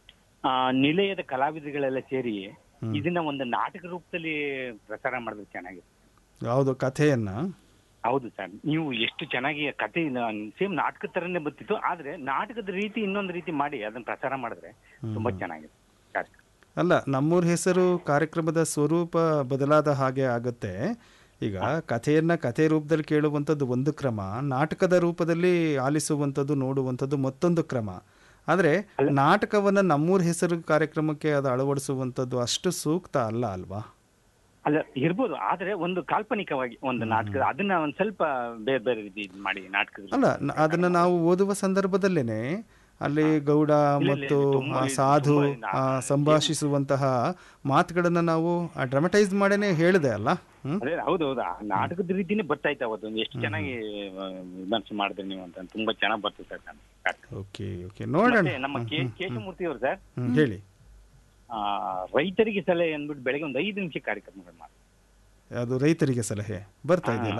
Speaker 10: ಆ ನಿಲಯದ ಕಲಾವಿದಗಳೆಲ್ಲ ಸೇರಿ ಇದನ್ನ ಒಂದು ನಾಟಕ ರೂಪದಲ್ಲಿ ಪ್ರಸಾರ ಮಾಡಿದ್ರೆ ಚೆನ್ನಾಗಿರುತ್ತೆ
Speaker 4: ಯಾವುದು ಕಥೆಯನ್ನ
Speaker 10: ಹೌದು ಸರ್ ನೀವು ಎಷ್ಟು ಚೆನ್ನಾಗಿ ಕತೆ ಸೇಮ್ ನಾಟಕದ ತರನೇ ಬರ್ತಿತ್ತು ಆದ್ರೆ ನಾಟಕದ ರೀತಿ ಇನ್ನೊಂದು ರೀತಿ ಮಾಡಿ ಅದನ್ನ ಪ್ರಸಾರ ಮಾಡಿದ್ರೆ ತುಂಬಾ ಚೆನ್ನಾಗಿದೆ ಕಾರ್ಯಕ್ರಮ.
Speaker 4: ಅಲ್ಲ ನಮ್ಮೂರ ಹೆಸರು ಕಾರ್ಯಕ್ರಮದ ಸ್ವರೂಪ ಬದಲಾದ ಹಾಗೆ ಆಗುತ್ತೆ ಈಗ ಕಥೆಯನ್ನ ಕಥೆ ರೂಪದಲ್ಲಿ ಕೇಳುವಂಥದ್ದು ಒಂದು ಕ್ರಮ ನಾಟಕದ ರೂಪದಲ್ಲಿ ಆಲಿಸುವಂಥದ್ದು ನೋಡುವಂಥದ್ದು ಮತ್ತೊಂದು ಕ್ರಮ ಆದರೆ ನಾಟಕವನ್ನ ನಮ್ಮೂರ ಹೆಸರು ಕಾರ್ಯಕ್ರಮಕ್ಕೆ ಅದು ಅಳವಡಿಸುವಂಥದ್ದು ಅಷ್ಟು ಸೂಕ್ತ ಅಲ್ಲ ಅಲ್ವಾ
Speaker 10: ಅಲ್ಲ ಇರ್ಬೋದು ಆದ್ರೆ ಒಂದು ಕಾಲ್ಪನಿಕವಾಗಿ ಒಂದು ನಾಟಕ ಅದನ್ನ ಒಂದ್ ಸ್ವಲ್ಪ ಬೇರೆ ಬೇರೆ ರೀತಿ ಇದ್ ಮಾಡಿ ನಾಟಕದ
Speaker 4: ಅಲ್ಲ ನ- ಅದನ್ನ ನಾವು ಓದುವ ಸಂದರ್ಭದಲ್ಲೇನೆ ಅಲ್ಲಿ ಗೌಡ ಮತ್ತು
Speaker 10: ತುಂಬಾ
Speaker 4: ಆ
Speaker 10: ಇದು
Speaker 4: ಸಾಧು
Speaker 10: ತುಂಬಾ
Speaker 4: ಆ, ಸಂಭಾಷಿಸುವಂತಹ ಮಾತುಗಳನ್ನ ನಾವು ಡ್ರಾಮಟೈಸ್ ಮಾಡೇನೆ ಹೇಳಿದೆ ಅಲ್ಲ ಹ್ಮ್
Speaker 10: ಅದೇ ಹೌದೌದು ಆ ನಾಟಕದ ರೀತಿನೇ ಬರ್ತಾ ಇತ್ತು ಅವತ್ತು ಎಷ್ಟು ಚೆನ್ನಾಗಿ ಆ, ವಿಮರ್ಶೆ ಮಾಡಿದ್ರಿ ನೀವು ಅಂತ ತುಂಬಾ ಚೆನ್ನಾಗಿ ಬರ್ತದೆ ಸರ್ ನಾನು ಕಾರ್ಯಕ್ರಮ.
Speaker 4: ಓಕೆ ಓಕೆ ನೋಡೋಣ
Speaker 10: ಮತ್ತೆ ನಮ್ಮ ಕೆ- ಕೇಶಮೂರ್ತಿ ಅವರು ಸರ್
Speaker 4: ಹ್ಮ್, ಹೇಳಿ
Speaker 10: ಆ, ರೈತರಿಗೆ ಸಲಹೆ ಅಂದ್ಬಿಟ್ಟು ಬೆಳಗ್ಗೆ ಒಂದು ಐದು ನಿಮಿಷ ಕಾರ್ಯಕ್ರಮಗಳು ಮಾಡಿ
Speaker 4: ಅದು ರೈತರಿಗೆ ಸಲಹೆ ಬರ್ತಾ ಇದೆಯಲ್ಲ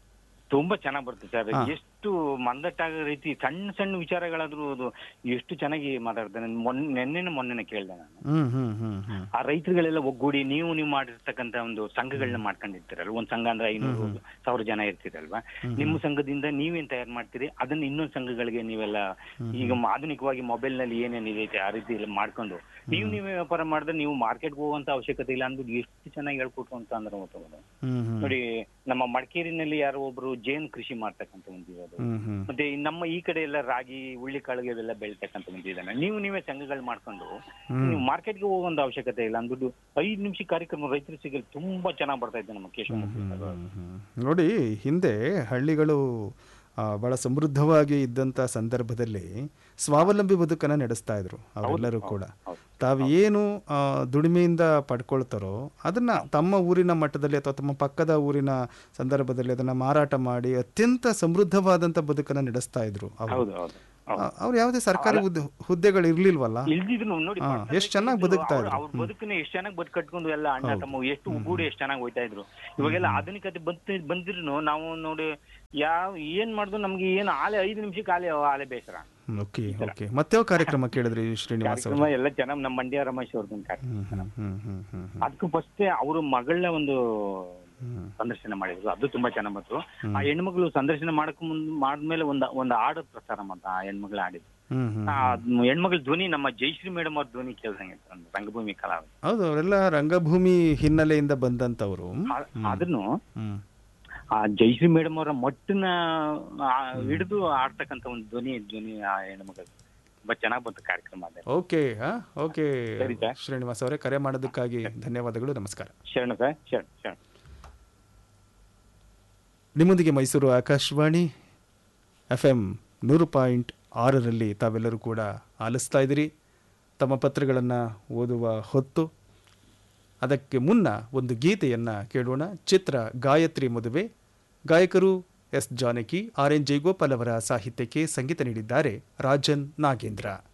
Speaker 10: ತುಂಬಾ ಚೆನ್ನಾಗಿ ಬರುತ್ತೆ ಸರ್
Speaker 4: ಹಾ.
Speaker 10: ಎಷ್ಟು ಮಂದಟ್ಟಾಗೋ ರೀತಿ ಸಣ್ಣ ಸಣ್ಣ ವಿಚಾರಗಳಾದ್ರೂ ಅದು ಎಷ್ಟು ಚೆನ್ನಾಗಿ ಮಾತಾಡ್ತಾನೆ ಮೊನ್ನೆ ನೆನ್ನೆನ ಮೊನ್ನೆನ ಕೇಳ್ದೆ ನಾನು
Speaker 4: ಹ್ಮ್ ಹ್ಮ್ ಹ್ಮ್ ಹ್ಮ್
Speaker 10: ಆ ರೈತರುಗಳೆಲ್ಲ ಒಗ್ಗೂಡಿ ನೀವು ನೀವು ಮಾಡಿರ್ತಕ್ಕಂತ ಒಂದು ಸಂಘಗಳನ್ನ ಮಾಡ್ಕೊಂಡಿರ್ತೀರಲ್ವ ಒಂದ್ ಸಂಘ ಅಂದ್ರೆ ಐನೂರು ಸಾವಿರ ಜನ ಇರ್ತೀರಲ್ವಾ ನಿಮ್ಮ ಸಂಘದಿಂದ ನೀವೇನ್ ತಯಾರು ಮಾಡ್ತೀರಿ ಅದನ್ನ ಇನ್ನೊಂದ್ ಸಂಘಗಳಿಗೆ ನೀವೆಲ್ಲ ಈಗ ಮ- ಆಧುನಿಕವಾಗಿ ಮೊಬೈಲ್ ನಲ್ಲಿ ಏನೇನ್ ಇದೈತೆ ಆ ರೀತಿ ಎಲ್ಲ ಮಾಡ್ಕೊಂಡು ನೀವು ನೀವೇ ವ್ಯಾಪಾರ ಮಾಡಿದ್ರೆ ನೀವು ಮಾರ್ಕೆಟ್ಗೆ ಹೋಗುವಂತ ಅವಶ್ಯಕತೆ ಇಲ್ಲ ಅಂದ್ಬಿಟ್ಟು ಎಷ್ಟು ಚೆನ್ನಾಗಿ ಹೇಳ್ಕೊಟ್ರು ಅಂತ ಅಂದ್ರೆ ಗೊತ್ತಾಗೋದು.
Speaker 4: ಹ್ಮ್ ಹ್ಮ್
Speaker 10: ನೋಡಿ ನಮ್ಮ ಮಡಿಕೇರಿನಲ್ಲಿ ಯಾರೋ ಒಬ್ರು ಜೇನ್ ಕೃಷಿ ಮಾಡ್ತಕ್ಕಂತ ಒಂದು ಇರೋದು
Speaker 4: ಹ್ಮ್ ಹ್ಮ್
Speaker 10: ಮತ್ತೆ ಈ ನಮ್ಮ ಈ ಕಡೆ ಎಲ್ಲ ರಾಗಿ ಉಳ್ಳಿ ಕಾಳಿಗೆ ಇವೆಲ್ಲ ಬೆಳಿತಕ್ಕಂತ ಒಂದು ಇದಾನೆ ನೀವು ನೀವೇ ಸಂಘಗಳು ಮಾಡ್ಕೊಂಡು ನೀವು ಮಾರ್ಕೆಟ್ಗೆ ಹೋಗುವಂತ ಅವಶ್ಯಕತೆ ಇಲ್ಲ ಅಂದ್ಬಿಟ್ಟು ಐದು ನಿಮಿಷ ಕಾರ್ಯಕ್ರಮ ರೈತರು ಸಿಗಲು ತುಂಬಾ ಚೆನ್ನಾಗಿ ಬರ್ತಾ ಇದ್ದೆ ನಮ್ಮ ಕೇಶವ
Speaker 4: ಹ್ಮ್, ಹ್ಮ್. ನೋಡಿ ಹಿಂದೆ ಹಳ್ಳಿಗಳು ಆ, ಬಹಳ ಸಮೃದ್ಧವಾಗಿ ಇದ್ದಂಥ ಸಂದರ್ಭದಲ್ಲಿ ಸ್ವಾವಲಂಬಿ ಬದುಕನ್ನು ನಡೆಸ್ತಾ ಇದ್ರು ಅವರೆಲ್ಲರೂ ಕೂಡ ತಾವು ಏನು ಆ, ದುಡಿಮೆಯಿಂದ ಪಡ್ಕೊಳ್ತಾರೋ ಅದನ್ನ ತಮ್ಮ ಊರಿನ ಮಟ್ಟದಲ್ಲಿ ಅಥವಾ ತಮ್ಮ ಪಕ್ಕದ ಊರಿನ ಸಂದರ್ಭದಲ್ಲಿ ಅದನ್ನ ಮಾರಾಟ ಮಾಡಿ ಅತ್ಯಂತ ಸಮೃದ್ಧವಾದಂಥ ಬದುಕನ್ನು ನಡೆಸ್ತಾ ಇದ್ರು ಅವರು
Speaker 10: ಹೌದು ಹೌದು
Speaker 4: ಅವ್ರು ಯಾವುದೇ ಸರ್ಕಾರಿ ಹುದ್ದೆ ಹುದ್ದೆಗಳು ಇರ್ಲಿಲ್ವಲ್ಲ
Speaker 10: ಇಲ್ದಿದ್ರು ನೋಡಿ
Speaker 4: ಹಾ,
Speaker 10: ಪಕ್ಕದಲ್ಲಿ
Speaker 4: ಎಷ್ಟ್ ಚೆನ್ನಾಗ್ ಬದುಕ್ತಾ
Speaker 10: ಅವ್ರ-
Speaker 4: ಇದ್ರು.
Speaker 10: ಅವ್ರ ಬದುಕನ್ನ ಎಷ್ಟು ಚೆನ್ನಾಗಿ ಬದುಕು ಕಟ್ಕೊಂಡು ಎಲ್ಲ ಅಣ್ಣ ತಮ್ಮ ಎಷ್ಟು ಒಗ್ಗೂಡಿ ಎಷ್ಟು ಚೆನ್ನಾಗಿ ಹೋಯ್ತಾ ಇದ್ರು ಇವಾಗೆಲ್ಲ ಆಧುನಿಕತೆ ಬಂತ ಬಂದಿದ್ರು ನಾವು ನೋಡಿ ಯಾವ ಏನ್ ಮಾಡಿದ್ರು ನಮ್ಗೆ ಏನ್ ಆಲೆ ಐದು ನಿಮಿಷಕ್ಕೆ ಆಲೆ ಆಲೆ ಬೇಸರ
Speaker 4: ಓಕೆ ಓಕೆ ಮತ್ಯಾವ ಕಾರ್ಯಕ್ರಮ ಕೇಳಿದ್ರಿ ಶ್ರೀನಿವಾಸ್ ಅವರು
Speaker 10: ಕಾರ್ಯಕ್ರಮ ಎಲ್ಲ ಚೆನ್ನಾಗಿ ನಮ್ಮ ಮಂಡ್ಯ ರಮೇಶ್ ಅವ್ರದ್ದು ಕಾರ್ಯಕ್ರಮ
Speaker 4: ಹ್ಮ್ ಹ್ಮ್ ಹ್ಮ್ ಹ್ಮ್ ಹ್ಮ್ ಹ್ಮ್
Speaker 10: ಅದಕ್ಕೂ ಫಸ್ಟ್ ಅವ್ರ ಮಗಳನ್ನ ಒಂದು ಸಂದರ್ಶನ ಮಾಡಿದ್ರು ಅದು ತುಂಬಾ ಚೆನ್ನಾಗ್ ಬಂತು ಆ ಹೆಣ್ಮಗಳು ಸಂದರ್ಶನ ಮಾಡಕ್ ಮುಂದ್ ಮಾಡಿದ್ಮೇಲೆ ಒಂದ್ ಒಂದ್ ಹಾಡು ಪ್ರಸಾರ ಮಾಡ್ದ ಆ ಹೆಣ್ಮಗಳು ಹಾಡಿದ್ದು
Speaker 4: ಹ್ಮ್ ಹ್ಮ್
Speaker 10: ಆ ಹೆಣ್ಮಗಳ ಧ್ವನಿ ನಮ್ಮ ಜಯಶ್ರೀ ಮೇಡಮ್ ಅವ್ರ ಧ್ವನಿ ಕೇಳ್ದಂಗೆ ಇತ್ತು ಒಂದು ರಂಗಭೂಮಿ ಕಲಾವಿದ
Speaker 4: ಹೌದು ಅವರೆಲ್ಲ ರಂಗಭೂಮಿ ಹಿನ್ನೆಲೆಯಿಂದ ಬಂದಂತವರು
Speaker 10: ಅದನ್ನು
Speaker 4: ಹ್ಮ್
Speaker 10: ಆ ಜಯಶ್ರೀ ಮೇಡಮ್ ಅವರ ಮಟ್ಟನ ಹಿಡಿದು ಆಡ್ತಕ್ಕಂತ ಒಂದು ಧ್ವನಿ ಧ್ವನಿ ಆ ಹೆಣ್ಮಗಳು ತುಂಬಾ ಚೆನ್ನಾಗ್ ಬಂತು ಕಾರ್ಯಕ್ರಮ ಅದೇ
Speaker 4: ಓಕೆ ಹಾ ಓಕೆ
Speaker 10: ಸರಿ ಸರ್.
Speaker 4: ಶ್ರೀನಿವಾಸ್ ಅವರೇ ಕರೆ ಮಾಡೋದಕ್ಕಾಗಿ ಧನ್ಯವಾದಗಳು ನಮಸ್ಕಾರ
Speaker 10: ಶರಣ ಸರ್ ಶರಣ ಶರಣ
Speaker 4: ನಿಮ್ಮೊಂದಿಗೆ ಮೈಸೂರು ಆಕಾಶವಾಣಿ ಎಫ್ ಎಂ ನೂರು ಪಾಯಿಂಟ್ ಆರರಲ್ಲಿ ತಾವೆಲ್ಲರೂ ಕೂಡ ಆಲಿಸ್ತಾ ಇದ್ದೀರಿ ತಮ್ಮ ಪತ್ರಗಳನ್ನು ಓದುವ ಹೊತ್ತು ಅದಕ್ಕೆ ಮುನ್ನ ಒಂದು ಗೀತೆಯನ್ನು ಕೇಳೋಣ ಚಿತ್ರ ಗಾಯತ್ರಿ ಮದುವೆ ಗಾಯಕರು S Janaki R N Jaigopal ಅವರ ಸಾಹಿತ್ಯಕ್ಕೆ ಸಂಗೀತ ನೀಡಿದ್ದಾರೆ ರಾಜನ್ ನಾಗೇಂದ್ರ